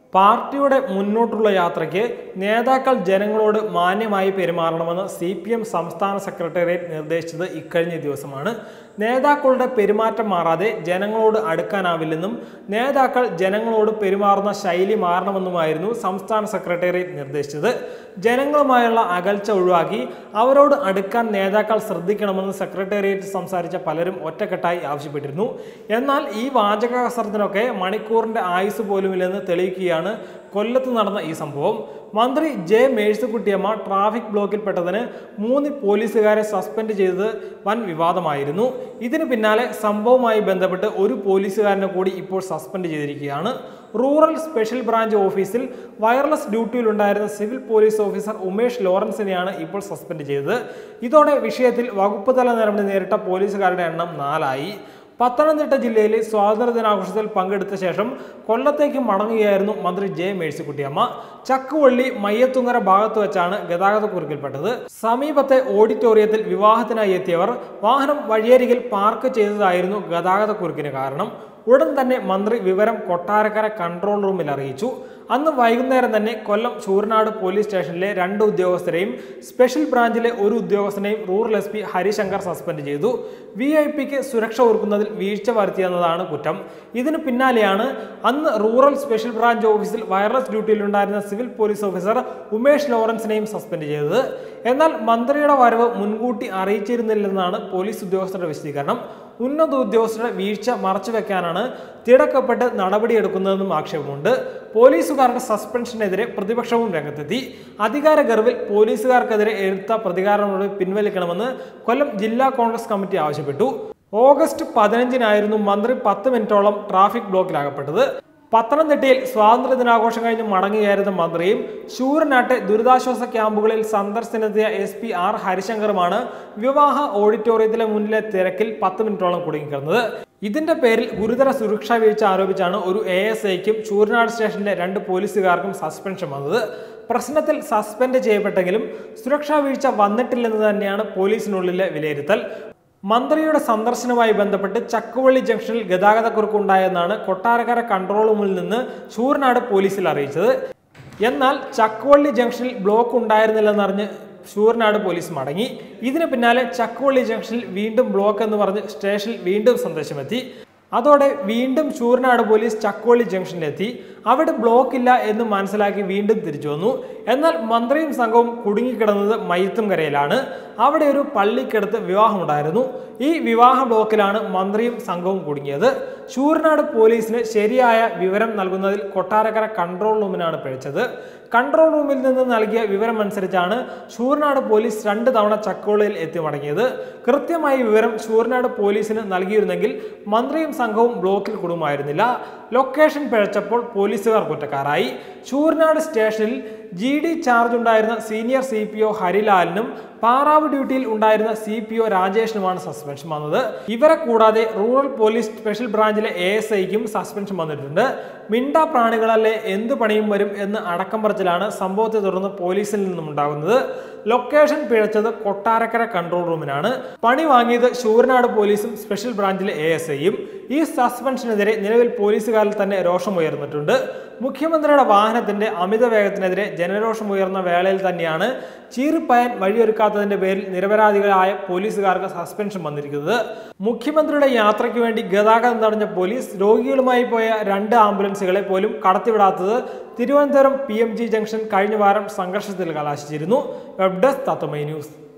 പാർട്ടിയുടെ മുന്നോട്ടുള്ള യാത്രയ്ക്ക് നേതാക്കൾ ജനങ്ങളോട് മാന്യമായി പെരുമാറണമെന്ന് സി പി എം സംസ്ഥാന സെക്രട്ടേറിയറ്റ് നിർദ്ദേശിച്ചത് ഇക്കഴിഞ്ഞ ദിവസമാണ് നേതാക്കളുടെ പെരുമാറ്റം മാറാതെ ജനങ്ങളോട് അടുക്കാനാവില്ലെന്നും നേതാക്കൾ ജനങ്ങളോട് പെരുമാറുന്ന ശൈലി മാറണമെന്നുമായിരുന്നു സംസ്ഥാന സെക്രട്ടേറിയറ്റ് നിർദ്ദേശിച്ചത് ജനങ്ങളുമായുള്ള അകൽച്ച ഒഴിവാക്കി അവരോട് അടുക്കാൻ നേതാക്കൾ ശ്രദ്ധിക്കണമെന്ന് സെക്രട്ടേറിയറ്റ് സംസാരിച്ച പലരും ഒറ്റക്കെട്ടായി ആവശ്യപ്പെട്ടിരുന്നു എന്നാൽ ഈ വാചക കസരത്തിനൊക്കെ മണിക്കൂറിന്റെ ആയുസ് പോലുമില്ലെന്ന് തെളിയിക്കുകയാണ് കൊല്ലത്ത് നടന്ന ഈ സംഭവം മന്ത്രി ജെ മേഴ്സിക്കുട്ടിയമ്മ ട്രാഫിക് ബ്ലോക്കിൽപ്പെട്ടതിന് മൂന്ന് പോലീസുകാരെ സസ്പെൻഡ് ചെയ്തത് വൻ വിവാദമായിരുന്നു ഇതിന് പിന്നാലെ സംഭവവുമായി ബന്ധപ്പെട്ട് ഒരു പോലീസുകാരനെ കൂടി ഇപ്പോൾ സസ്പെൻഡ് ചെയ്തിരിക്കുകയാണ് റൂറൽ സ്പെഷ്യൽ ബ്രാഞ്ച് ഓഫീസിൽ വയർലെസ് ഡ്യൂട്ടിയിലുണ്ടായിരുന്ന സിവിൽ പോലീസ് ഓഫീസർ ഉമേഷ് ലോറൻസിനെയാണ് ഇപ്പോൾ സസ്പെൻഡ് ചെയ്തത് ഇതോടെ വിഷയത്തിൽ വകുപ്പ് തല നടപടി നേരിട്ട പോലീസുകാരുടെ എണ്ണം നാലായി പത്തനംതിട്ട ജില്ലയിലെ സ്വാതന്ത്ര്യ ദിനാഘോഷത്തിൽ പങ്കെടുത്ത ശേഷം കൊല്ലത്തേക്ക് മടങ്ങുകയായിരുന്നു മന്ത്രി ജെ മേഴ്സിക്കുട്ടിയമ്മ ചക്കുവള്ളി മയ്യത്തുങ്ങര ഭാഗത്ത് വെച്ചാണ് ഗതാഗതക്കുരുക്കിൽപ്പെട്ടത് സമീപത്തെ ഓഡിറ്റോറിയത്തിൽ വിവാഹത്തിനായി എത്തിയവർ വാഹനം വഴിയരികിൽ പാർക്ക് ചെയ്തതായിരുന്നു ഗതാഗതക്കുരുക്കിന് കാരണം ഉടൻ തന്നെ മന്ത്രി വിവരം കൊട്ടാരക്കര കൺട്രോൾ റൂമിൽ അറിയിച്ചു അന്ന് വൈകുന്നേരം തന്നെ കൊല്ലം ചൂരനാട് പോലീസ് സ്റ്റേഷനിലെ രണ്ട് ഉദ്യോഗസ്ഥരെയും സ്പെഷ്യൽ ബ്രാഞ്ചിലെ ഒരു ഉദ്യോഗസ്ഥനെയും rural S P Harishankar suspend ചെയ്തു വി ഐ പിക്ക് സുരക്ഷ ഒരുക്കുന്നതിൽ വീഴ്ച വരുത്തിയെന്നതാണ് കുറ്റം ഇതിന് പിന്നാലെയാണ് അന്ന് റൂറൽ സ്പെഷ്യൽ ബ്രാഞ്ച് ഓഫീസിൽ വയർലെസ് ഡ്യൂട്ടിയിലുണ്ടായിരുന്ന സിവിൽ പോലീസ് ഓഫീസർ ഉമേഷ് ലോറൻസിനെയും സസ്പെൻഡ് ചെയ്തത് എന്നാൽ മന്ത്രിയുടെ വരവ് മുൻകൂട്ടി അറിയിച്ചിരുന്നില്ലെന്നാണ് പോലീസ് ഉദ്യോഗസ്ഥരുടെ വിശദീകരണം ഉന്നത ഉദ്യോഗസ്ഥരുടെ വീഴ്ച മറച്ചുവെക്കാനാണ് തിടക്കപ്പെട്ട് നടപടിയെടുക്കുന്നതെന്നും ആക്ഷേപമുണ്ട് പോലീസുകാരുടെ സസ്പെൻഷനെതിരെ പ്രതിപക്ഷവും രംഗത്തെത്തി അധികാര ഗർവിൽ പോലീസുകാർക്കെതിരെ എടുത്ത പ്രതികാരങ്ങളോട് പിൻവലിക്കണമെന്ന് കൊല്ലം ജില്ലാ കോൺഗ്രസ് കമ്മിറ്റി ആവശ്യപ്പെട്ടു ഓഗസ്റ്റ് പതിനഞ്ചിനായിരുന്നു മന്ത്രി പത്ത് മിനിറ്റോളം ട്രാഫിക് ബ്ലോക്കിലാകപ്പെട്ടത് പത്തനംതിട്ടയിൽ സ്വാതന്ത്ര്യ ദിനാഘോഷം കഴിഞ്ഞ് മടങ്ങുകയായിരുന്ന മന്ത്രിയും ശൂരനാട്ടെ ദുരിതാശ്വാസ ക്യാമ്പുകളിൽ സന്ദർശനത്തിയ എസ് പി ആർ ഹരിശങ്കറുമാണ് വിവാഹ ഓഡിറ്റോറിയത്തിലെ മുന്നിലെ തിരക്കിൽ പത്ത് മിനിറ്റോളം കുടുങ്ങിക്കിടന്നത് ഇതിന്റെ പേരിൽ ഗുരുതര സുരക്ഷാ വീഴ്ച ആരോപിച്ചാണ് ഒരു എ എസ് ഐക്കും ചൂരനാട് സ്റ്റേഷനിലെ രണ്ട് പോലീസുകാർക്കും സസ്പെൻഷൻ വന്നത് പ്രശ്നത്തിൽ സസ്പെൻഡ് ചെയ്യപ്പെട്ടെങ്കിലും സുരക്ഷാ വീഴ്ച വന്നിട്ടില്ലെന്ന് തന്നെയാണ് പോലീസിനുള്ളിലെ വിലയിരുത്തൽ മന്ത്രിയുടെ സന്ദർശനവുമായി ബന്ധപ്പെട്ട് ചക്കുവള്ളി ജംഗ്ഷനിൽ ഗതാഗതക്കുറുക്കുണ്ടായെന്നാണ് കൊട്ടാരക്കര കൺട്രോൾ റൂമിൽ നിന്ന് ചൂരനാട് പോലീസിൽ അറിയിച്ചത് എന്നാൽ ചക്കുവള്ളി ജംഗ്ഷനിൽ ബ്ലോക്ക് ഉണ്ടായിരുന്നില്ലെന്നറിഞ്ഞ് ശൂരനാട് പോലീസ് മടങ്ങി ഇതിന് പിന്നാലെ ചക്കുവള്ളി ജംഗ്ഷനിൽ വീണ്ടും ബ്ലോക്ക് എന്ന് പറഞ്ഞ് സ്റ്റേഷനിൽ വീണ്ടും സന്ദേശമെത്തി അതോടെ വീണ്ടും ചൂരനാട് പോലീസ് ചക്കുവള്ളി ജംഗ്ഷനിലെത്തി അവിടെ ബ്ലോക്ക് ഇല്ല എന്ന് മനസ്സിലാക്കി വീണ്ടും തിരിച്ചു വന്നു എന്നാൽ മന്ത്രിയും സംഘവും കുടുങ്ങിക്കിടന്നത് മയ്യത്തും കരയിലാണ് അവിടെ ഒരു പള്ളിക്കടുത്ത് വിവാഹമുണ്ടായിരുന്നു ഈ വിവാഹ ബ്ലോക്കിലാണ് മന്ത്രിയും സംഘവും കുടുങ്ങിയത് ശൂരനാട് പോലീസിന് ശരിയായ വിവരം നൽകുന്നതിൽ കൊട്ടാരക്കര കൺട്രോൾ റൂമിനാണ് പിഴച്ചത് കൺട്രോൾ റൂമിൽ നിന്ന് നൽകിയ വിവരം അനുസരിച്ചാണ് ശൂരനാട് പോലീസ് രണ്ട് തവണ ചക്കോളയിൽ എത്തി മടങ്ങിയത് കൃത്യമായ വിവരം ശൂരനാട് പോലീസിന് നൽകിയിരുന്നെങ്കിൽ മന്ത്രിയും സംഘവും ബ്ലോക്കിൽ കുടുങ്ങുമായിരുന്നില്ല ലൊക്കേഷൻ പിഴച്ചപ്പോൾ പോലീസുകാർ കുറ്റക്കാരായി ശൂരനാട് സ്റ്റേഷനിൽ ജി ഡി ചാർജ് ഉണ്ടായിരുന്ന സീനിയർ സി പി ഒ ഹരിലാലിനും പാറാവ് ഡ്യൂട്ടിയിൽ ഉണ്ടായിരുന്ന സി പി ഒ രാജേഷിനുമാണ് സസ്പെൻഷൻ വന്നത് ഇവരെ കൂടാതെ റൂറൽ പോലീസ് സ്പെഷ്യൽ ബ്രാഞ്ചിലെ എ എസ് ഐക്കും സസ്പെൻഷൻ വന്നിട്ടുണ്ട് മിണ്ട പ്രാണികളല്ലേ എന്ത് പണിയും വരും എന്ന് അടക്കം പറച്ചിലാണ് സംഭവത്തെ തുടർന്ന് പോലീസിൽ നിന്നും ഉണ്ടാകുന്നത് ലൊക്കേഷൻ പിഴച്ചത് കൊട്ടാരക്കര കൺട്രോൾ റൂമിനാണ് പണി വാങ്ങിയത് ശൂരനാട് പോലീസും സ്പെഷ്യൽ ബ്രാഞ്ചിലെ എ എസ് ഐയും ഈ സസ്പെൻഷനെതിരെ നിലവിൽ പോലീസുകാരിൽ തന്നെ രോഷമുയർന്നിട്ടുണ്ട് മുഖ്യമന്ത്രിയുടെ വാഹനത്തിന്റെ അമിത വേഗത്തിനെതിരെ ജനരോഷം ഉയർന്ന വേളയിൽ തന്നെയാണ് ചീറിപ്പയൻ വഴിയൊരുക്കാത്തതിന്റെ പേരിൽ നിരപരാധികളായ പോലീസുകാർക്ക് സസ്പെൻഷൻ വന്നിരിക്കുന്നത് മുഖ്യമന്ത്രിയുടെ യാത്രയ്ക്ക് വേണ്ടി ഗതാഗതം തടഞ്ഞ പോലീസ് രോഗികളുമായി പോയ രണ്ട് ആംബുലൻസുകളെ പോലും കടത്തിവിടാത്തത് തിരുവനന്തപുരം പി ജംഗ്ഷൻ കഴിഞ്ഞ വാരം സംഘർഷത്തിൽ കലാശിച്ചിരുന്നു വെബ് ഡെസ്ക് തത്വമൈ ന്യൂസ്